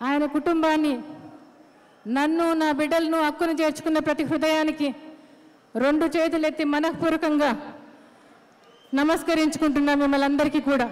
ఆయన కుటుంబాన్ని నన్ను నా బిడ్డలను హక్కును చేర్చుకున్న ప్రతి హృదయానికి రెండు చేతులెత్తి మనఃపూర్వకంగా నమస్కరించుకుంటున్నా మిమ్మల్ని అందరికీ కూడా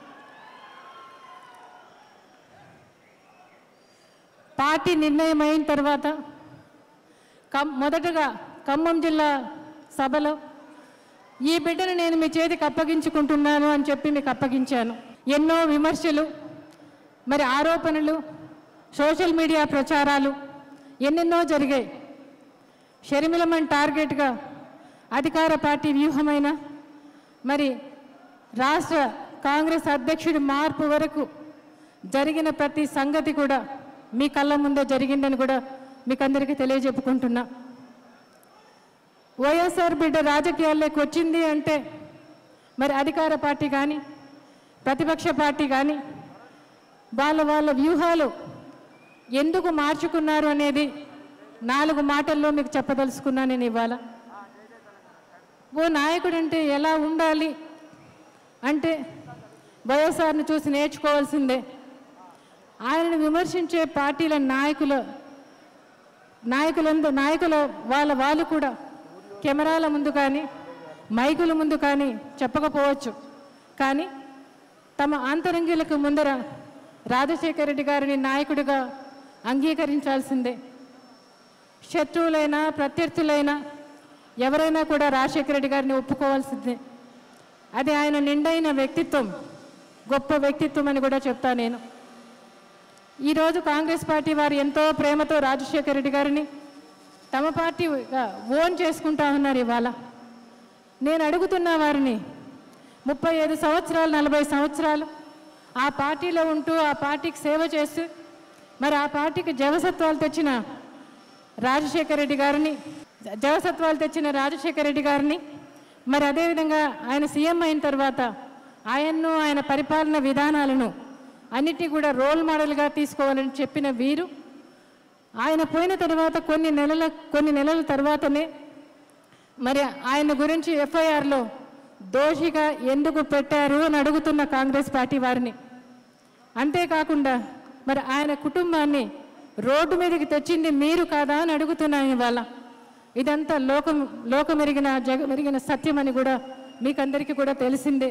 పార్టీ నిర్ణయం అయిన తర్వాత కం మొదటగా ఖమ్మం జిల్లా సభలో ఈ బిడ్డను నేను మీ చేతికి అప్పగించుకుంటున్నాను అని చెప్పి మీకు అప్పగించాను ఎన్నో విమర్శలు మరి ఆరోపణలు సోషల్ మీడియా ప్రచారాలు ఎన్నెన్నో జరిగాయి షర్మిలమన్ టార్గెట్గా అధికార పార్టీ వ్యూహమైన మరి రాష్ట్ర కాంగ్రెస్ అధ్యక్షుడి మార్పు వరకు జరిగిన ప్రతి సంగతి కూడా మీ కళ్ళ ముందే జరిగిందని కూడా మీకు అందరికీ తెలియజెప్పుకుంటున్నా వైఎస్ఆర్ బిడ్డ రాజకీయాల్లోకి వచ్చింది అంటే మరి అధికార పార్టీ కానీ ప్రతిపక్ష పార్టీ కానీ వాళ్ళ వాళ్ళ వ్యూహాలు ఎందుకు మార్చుకున్నారు అనేది నాలుగు మాటల్లో మీకు చెప్పదలుచుకున్నా నేను ఇవాళ ఓ నాయకుడు అంటే ఎలా ఉండాలి అంటే వైఎస్ఆర్ని చూసి నేర్చుకోవాల్సిందే ఆయనను విమర్శించే పార్టీల నాయకుల నాయకులందు నాయకుల వాళ్ళ వాళ్ళు కూడా కెమెరాల ముందు కానీ మైకుల ముందు కానీ చెప్పకపోవచ్చు కానీ తమ ఆంతరంగిలకు ముందర రాజశేఖర రెడ్డి గారిని నాయకుడిగా అంగీకరించాల్సిందే శత్రువులైనా ప్రత్యర్థులైనా ఎవరైనా కూడా రాజశేఖర రెడ్డి గారిని ఒప్పుకోవాల్సిందే అది ఆయన నిండైన వ్యక్తిత్వం గొప్ప వ్యక్తిత్వం అని కూడా చెప్తా నేను ఈరోజు కాంగ్రెస్ పార్టీ వారు ఎంతో ప్రేమతో రాజశేఖర రెడ్డి గారిని తమ పార్టీగా ఓన్ చేసుకుంటా ఉన్నారు ఇవాళ నేను అడుగుతున్న వారిని ముప్పై ఐదు సంవత్సరాలు నలభై సంవత్సరాలు ఆ పార్టీలో ఉంటూ ఆ పార్టీకి సేవ చేస్తూ మరి ఆ పార్టీకి జవసత్వాలు తెచ్చిన రాజశేఖర రెడ్డి గారిని జవసత్వాలు తెచ్చిన రాజశేఖర రెడ్డి గారిని మరి అదేవిధంగా ఆయన సీఎం అయిన తర్వాత ఆయన్ను ఆయన పరిపాలన విధానాలను అన్నిటినీ కూడా రోల్ మోడల్గా తీసుకోవాలని చెప్పిన వీరు ఆయన పోయిన తర్వాత కొన్ని నెలల కొన్ని నెలల తర్వాతనే మరి ఆయన గురించి ఎఫ్ఐఆర్లో దోషిగా ఎందుకు పెట్టారు అని అడుగుతున్న కాంగ్రెస్ పార్టీ వారిని అంతేకాకుండా మరి ఆయన కుటుంబాన్ని రోడ్డు మీదకి తెచ్చింది మీరు కాదా అని అడుగుతున్నాను ఇవాళ ఇదంతా లోకం లోకమెరిగిన జగమెరిగిన సత్యం అని కూడా మీకందరికీ కూడా తెలిసిందే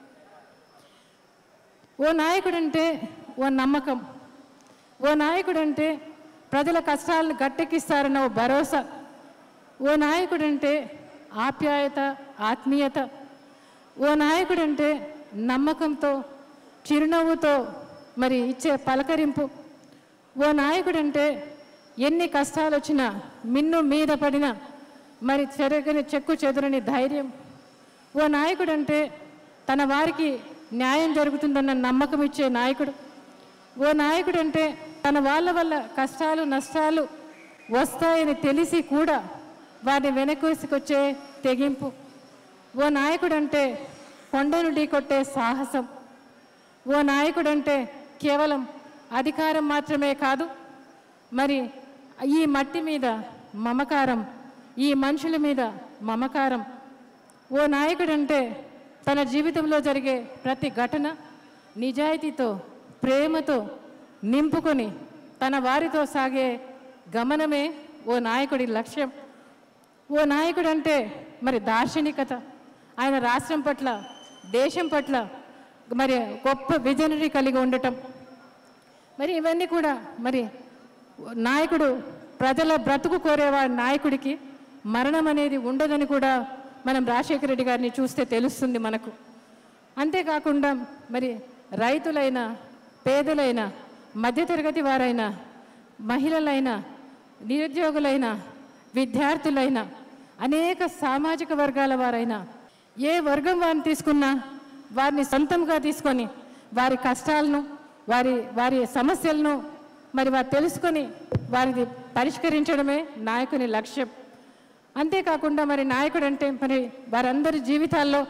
ఓ నాయకుడంటే ఓ నమ్మకం ఓ నాయకుడంటే ప్రజల కష్టాలను గట్టెక్కిస్తారన్న ఓ భరోసా ఓ నాయకుడంటే ఆప్యాయత ఆత్మీయత ఓ నాయకుడంటే నమ్మకంతో చిరునవ్వుతో మరి ఇచ్చే పలకరింపు ఓ నాయకుడంటే ఎన్ని కష్టాలు వచ్చినా మిన్ను మీద పడిన మరి చెరగని చెక్కు చెదురని ధైర్యం ఓ నాయకుడంటే తన వారికి న్యాయం జరుగుతుందన్న నమ్మకం ఇచ్చే నాయకుడు ఓ నాయకుడంటే తన వాళ్ళ వల్ల కష్టాలు నష్టాలు వస్తాయని తెలిసి కూడా వారిని వెనకేసుకొచ్చే తెగింపు ఓ నాయకుడంటే కొండను ఢీకొట్టే సాహసం ఓ నాయకుడంటే కేవలం అధికారం మాత్రమే కాదు మరి ఈ మట్టి మీద మమకారం ఈ మనుషుల మీద మమకారం ఓ నాయకుడంటే తన జీవితంలో జరిగే ప్రతి ఘటన నిజాయితీతో ప్రేమతో నింపుకొని తన వారితో సాగే గమనమే ఓ నాయకుడి లక్ష్యం ఓ నాయకుడు అంటే మరి దార్శనికత ఆయన రాష్ట్రం పట్ల దేశం పట్ల మరి గొప్ప విజనరీ కలిగి ఉండటం మరి ఇవన్నీ కూడా మరి నాయకుడు ప్రజల బ్రతుకు కోరేవాడి నాయకుడికి మరణం అనేది ఉండదని కూడా మనం రాజశేఖర రెడ్డి గారిని చూస్తే తెలుస్తుంది మనకు అంతేకాకుండా మరి రైతులైన పేదలైన మధ్యతరగతి వారైనా మహిళలైన నిరుద్యోగులైన విద్యార్థులైన అనేక సామాజిక వర్గాల వారైనా ఏ వర్గం వారిని తీసుకున్నా వారిని సొంతంగా తీసుకొని వారి కష్టాలను వారి వారి సమస్యలను మరి వారు తెలుసుకొని వారిని పరిష్కరించడమే నాయకుని లక్ష్యం అంతేకాకుండా మరి నాయకుడు అంటే మరి వారందరి జీవితాల్లో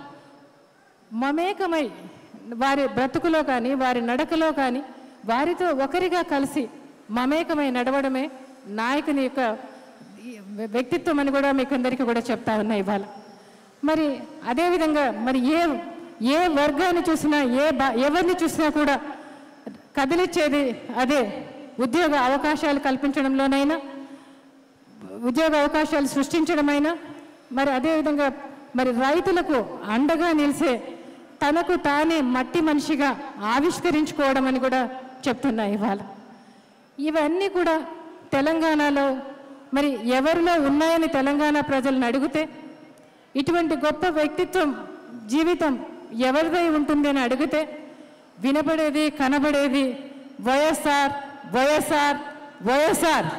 మమేకమై వారి బ్రతుకులో కానీ వారి నడకలో కానీ వారితో ఒకరిగా కలిసి మమేకమై నడవడమే నాయకుని యొక్క వ్యక్తిత్వం అని కూడా మీకు అందరికీ కూడా చెప్తా ఉన్నా ఇవాళ మరి అదేవిధంగా మరి ఏ ఏ వర్గాన్ని చూసినా ఏ బా ఎవరిని చూసినా కూడా కదిలిచ్చేది అదే ఉద్యోగ అవకాశాలు కల్పించడంలోనైనా ఉద్యోగ అవకాశాలు సృష్టించడమైనా మరి అదేవిధంగా మరి రైతులకు అండగా నిలిసే తనకు తానే మట్టి మనిషిగా ఆవిష్కరించుకోవడం అని కూడా చెప్తున్నా ఇవాళ ఇవన్నీ కూడా తెలంగాణలో మరి ఎవరిలో ఉన్నాయని తెలంగాణ ప్రజలను అడిగితే ఇటువంటి గొప్ప వ్యక్తిత్వం జీవితం ఎవరిదై ఉంటుంది అని అడిగితే వినపడేది కనబడేది వైఎస్ఆర్ వైఎస్ఆర్ వైఎస్ఆర్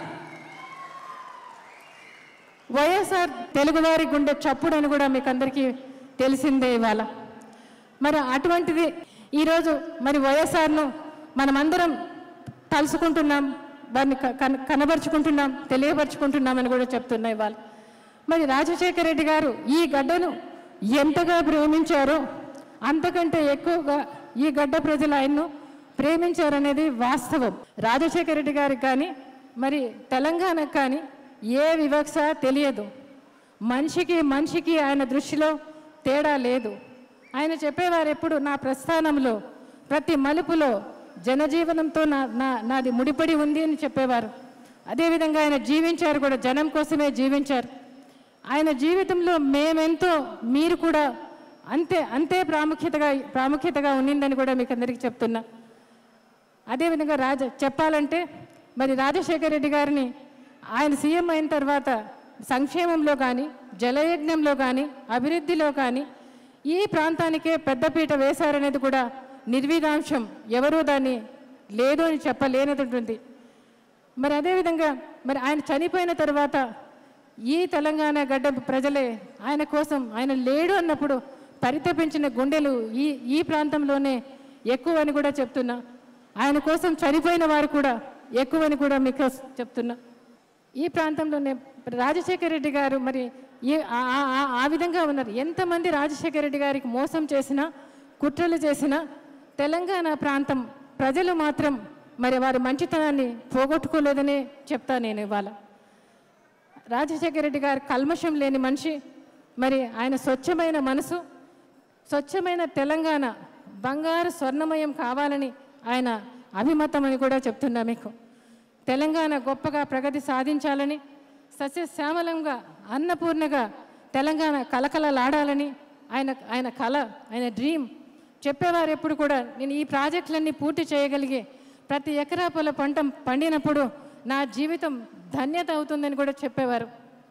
వైఎస్ఆర్ తెలుగువారి గుండె చప్పుడు అని కూడా మీకు అందరికీ తెలిసిందే ఇవాళ మరి అటువంటిది ఈరోజు మరి వైఎస్ఆర్ను మనమందరం తలుసుకుంటున్నాం వారిని క- కన- కనబరుచుకుంటున్నాం తెలియపరుచుకుంటున్నామని కూడా చెప్తున్నా ఇవాళ మరి రాజశేఖర రెడ్డి గారు ఈ గడ్డను ఎంతగా ప్రేమించారో అంతకంటే ఎక్కువగా ఈ గడ్డ ప్రజలు ఆయన్ను ప్రేమించారనేది వాస్తవం రాజశేఖర రెడ్డి గారికి కానీ మరి తెలంగాణకు కానీ ఏ వివక్ష తెలియదు మనిషికి మనిషికి ఆయన దృష్టిలో తేడా లేదు ఆయన చెప్పేవారు ఎప్పుడు నా ప్రస్థానంలో ప్రతి మలుపులో జనజీవనంతో నా నా నాది ముడిపడి ఉంది అని చెప్పేవారు అదేవిధంగా ఆయన జీవించారు కూడా జనం కోసమే జీవించారు ఆయన జీవితంలో మేమెంతో మీరు కూడా అంతే అంతే ప్రాముఖ్యతగా ప్రాముఖ్యతగా ఉన్నిందని కూడా మీకు అందరికీ చెప్తున్నా అదేవిధంగా రాజ చెప్పాలంటే మరి రాజశేఖర రెడ్డి గారిని ఆయన సీఎం అయిన తర్వాత సంక్షేమంలో కానీ జలయజ్ఞంలో కానీ అభివృద్ధిలో కానీ ఈ ప్రాంతానికే పెద్దపీట వేశారనేది కూడా నిర్విధాంశం ఎవరూ దాన్ని లేదు అని చెప్పలేనది ఉంటుంది మరి అదేవిధంగా మరి ఆయన చనిపోయిన తర్వాత ఈ తెలంగాణ గడ్డ ప్రజలే ఆయన కోసం ఆయన లేడు అన్నప్పుడు పరితపించిన గుండెలు ఈ ఈ ప్రాంతంలోనే ఎక్కువ అని కూడా చెప్తున్నా ఆయన కోసం చనిపోయిన వారు కూడా ఎక్కువని కూడా మీకు చెప్తున్నా ఈ ప్రాంతంలోనే రాజశేఖర రెడ్డి గారు మరి ఈ ఆ- ఆ- ఆ- ఆ విధంగా ఉన్నారు ఎంతమంది రాజశేఖర రెడ్డి గారికి మోసం చేసినా కుట్రలు చేసినా తెలంగాణ ప్రాంతం ప్రజలు మాత్రం మరి వారి మంచితనాన్ని పోగొట్టుకోలేదని చెప్తా నేను ఇవాళ రాజశేఖర రెడ్డి గారు కల్మషం లేని మనిషి మరి ఆయన స్వచ్ఛమైన మనసు స్వచ్ఛమైన తెలంగాణ బంగారు స్వర్ణమయం కావాలని ఆయన అభిమతం అని కూడా చెప్తున్నా మీకు తెలంగాణ గొప్పగా ప్రగతి సాధించాలని సస్యశ్యామలంగా అన్నపూర్ణగా తెలంగాణ కలకలలాడాలని ఆయన ఆయన కళ ఆయన డ్రీమ్ చెప్పేవారు ఎప్పుడు కూడా నేను ఈ ప్రాజెక్టులన్నీ పూర్తి చేయగలిగే ప్రతి ఎకరా పొల పంట పండినప్పుడు నా జీవితం ధన్యత అవుతుందని కూడా చెప్పేవారు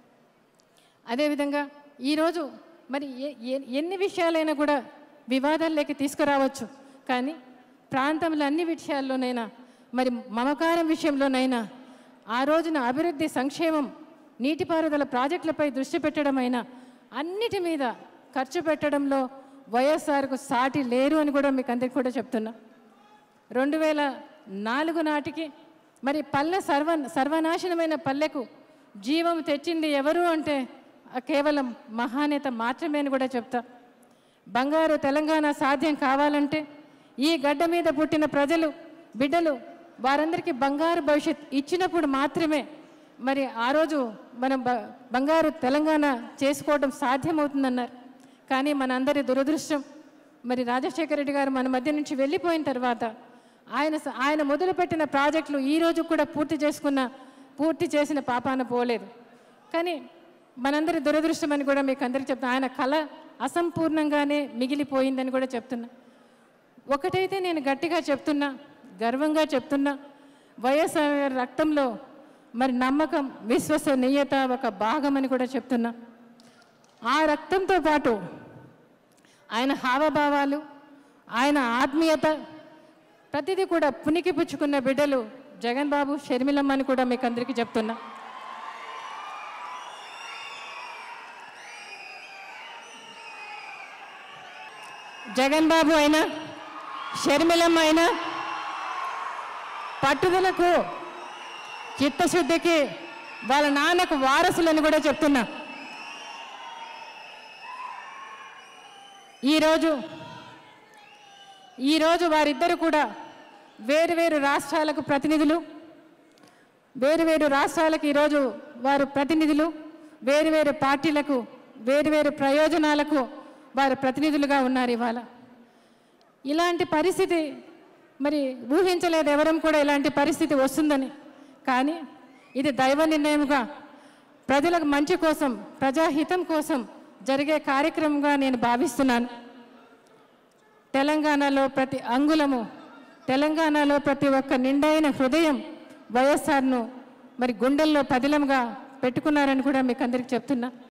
అదేవిధంగా ఈరోజు మరి ఏ- ఏ- ఎన్ని విషయాలైనా కూడా వివాదాల్లోకి తీసుకురావచ్చు కానీ ప్రాంతంలో అన్ని విషయాల్లోనైనా మరి మమకారం విషయంలోనైనా ఆ రోజున అభివృద్ధి సంక్షేమం నీటిపారుదల ప్రాజెక్టులపై దృష్టి పెట్టడమైనా అన్నిటి మీద ఖర్చు పెట్టడంలో వైఎస్ఆర్కు సాటి లేరు అని కూడా మీకు అందరికీ కూడా చెప్తున్నా రెండు వేల నాలుగు నాటికి మరి పల్లె సర్వ సర్వనాశనమైన పల్లెకు జీవం తెచ్చింది ఎవరు అంటే ఆ కేవలం మహానేత మాత్రమే అని కూడా చెప్తా బంగారు తెలంగాణ సాధ్యం కావాలంటే ఈ గడ్డ మీద పుట్టిన ప్రజలు బిడ్డలు వారందరికీ బంగారు భవిష్యత్ ఇచ్చినప్పుడు మాత్రమే మరి ఆ రోజు మనం బ- బంగారు తెలంగాణ చేసుకోవడం సాధ్యమవుతుందన్నారు కానీ మనందరి దురదృష్టం మరి రాజశేఖర రెడ్డి గారు మన మధ్య నుంచి వెళ్ళిపోయిన తర్వాత ఆయన స- ఆయన మొదలుపెట్టిన ప్రాజెక్టులు ఈ రోజు కూడా పూర్తి చేసుకున్న పూర్తి చేసిన పాపాన పోలేదు కానీ మనందరి దురదృష్టం అని కూడా మీకు అందరికీ చెప్తున్నా ఆయన కళ అసంపూర్ణంగానే మిగిలిపోయిందని కూడా చెప్తున్నా ఒకటైతే నేను గట్టిగా చెప్తున్నా గర్వంగా చెప్తున్నా వైఎస్ఆర్ రక్తంలో మరి నమ్మకం విశ్వసనీయత ఒక భాగమని కూడా చెప్తున్నా ఆ రక్తంతో పాటు ఆయన హావభావాలు ఆయన ఆత్మీయత ప్రతిదీ కూడా పునికి పుచ్చుకున్న బిడ్డలు జగన్ బాబు షర్మిలమ్మ అని కూడా మీకు అందరికీ చెప్తున్నా జగన్ బాబు అయినా షర్మిలమ్మ అయినా పట్టుదలకు చిత్తశుద్ధికి వాళ్ళ నాన్నకు వారసులని కూడా చెప్తున్నా ఈరోజు ఈరోజు వారిద్దరు కూడా వేరు వేరు రాష్ట్రాలకు ప్రతినిధులు వేరు వేరు రాష్ట్రాలకు ఈరోజు వారు ప్రతినిధులు వేరు వేరు పార్టీలకు వేరు వేరు ప్రయోజనాలకు వారు ప్రతినిధులుగా ఉన్నారు ఇవాళ ఇలాంటి పరిస్థితి మరి ఊహించలేదు ఎవరం కూడా ఇలాంటి పరిస్థితి వస్తుందని కానీ ఇది దైవ నిర్ణయముగా ప్రజలకు మంచి కోసం ప్రజాహితం కోసం జరిగే కార్యక్రమంగా నేను భావిస్తున్నాను తెలంగాణలో ప్రతి అంగుళము తెలంగాణలో ప్రతి ఒక్క నిండైన హృదయం వైఎస్ఆర్ను మరి గుండెల్లో పదిలంగా పెట్టుకున్నారని కూడా మీకు అందరికి చెప్తున్నా